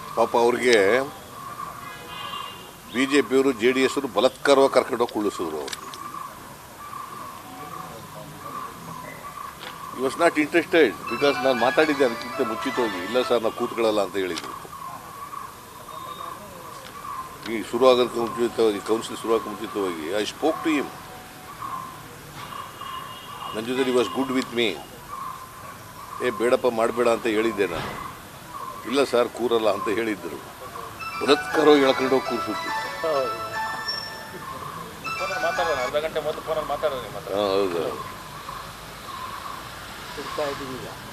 ಪಾಪ ಅವ್ರಿಗೆ B J ಪಿಯವರು ಜೆ ಡಿ ಎಸ್ ಅವರು ಬಲಾತ್ಕಾರವಾಗಿ ಕರ್ಕೊಂಡೋಗಿ ಕುಳ್ಳಿಸಿದ್ರು ಅವರು ಈ ವಾಸ್ ನಾಟ್ ಇಂಟ್ರೆಸ್ಟೆಡ್ ಬಿಕಾಸ್ ನಾನು ಮಾತಾಡಿದ್ದೆ ಅದಕ್ಕಿಂತ ಮುಂಚಿತವಾಗಿ ಇಲ್ಲ ಸರ್ ನಾವು ಕೂತ್ಕೊಳ್ಳಲ್ಲ ಅಂತ ಹೇಳಿದ್ರು ಈ ಶುರು ಆಗೋದಕ್ಕೆ ಮುಂಚಿತವಾಗಿ ಕೌನ್ಸಿಲ್ ಶುರು ಆಗೋಕ್ಕೆ ಮುಂಚಿತವಾಗಿ ಐ ಸ್ಪೋಕ್ ಟು ಹಿಮ್ ನನ್ನ ಜೊತೆ ವಾಸ್ ಗುಡ್ ವಿತ್ ಮೀ ಏ ಬೇಡಪ್ಪ ಮಾಡಬೇಡ ಅಂತ ಹೇಳಿದ್ದೆ ನಾನು ಇಲ್ಲ ಸರ್ ಕೂರಲ್ಲ ಅಂತ ಹೇಳಿದ್ದರು ಬಲತ್ಕಾರವಾಗಿ ಎಳ್ಕೊಂಡು ಹೋಗಿ ಕೂರಿಸಿದ್ರು ಫೋನಲ್ಲಿ ಮಾತಾಡೋಣ ಅರ್ಧ ಗಂಟೆ ಮೊದಲು ಫೋನಲ್ಲಿ ಮಾತಾಡೋಣ ನಿಮ್ಮ ಹತ್ರ ಹಾಂ ಹೌದು ಸಿಗ್ತಾ ಇದ್ದೀವಿ ಈಗ